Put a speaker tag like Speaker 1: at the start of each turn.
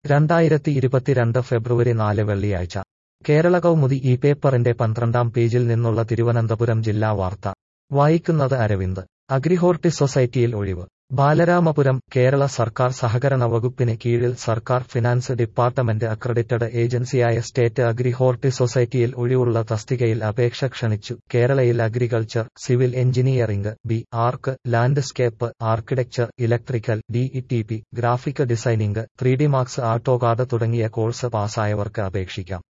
Speaker 1: രണ്ടായിരത്തി ഇരുപത്തിരണ്ട് ഫെബ്രുവരി നാല് വെള്ളിയാഴ്ച കേരള കൗമുദി ഈ പേപ്പറിന്റെ പന്ത്രണ്ടാം പേജിൽ നിന്നുള്ള തിരുവനന്തപുരം ജില്ലാ വാർത്ത വായിക്കുന്നത് അരവിന്ദ് അഗ്രിഹോർട്ടി സൊസൈറ്റിയിൽ ഒഴിവ് ബാലരാമപുരം കേരള സർക്കാർ സഹകരണ വകുപ്പിന് കീഴിൽ സർക്കാർ ഫിനാൻസ് ഡിപ്പാർട്ട്മെന്റ് അക്രഡിറ്റഡ് ഏജൻസിയായ സ്റ്റേറ്റ് അഗ്രി ഹോർട്ടി സൊസൈറ്റിയിൽ ഒഴിവുള്ള തസ്തികയിൽ അപേക്ഷ ക്ഷണിച്ചു കേരളയിൽ agriculture civil engineering B arch landscape architecture electrical D E T P graphic designing three D Max AutoCAD തുടങ്ങിയ കോഴ്സ് പാസ്സായവർക്ക് അപേക്ഷിക്കാം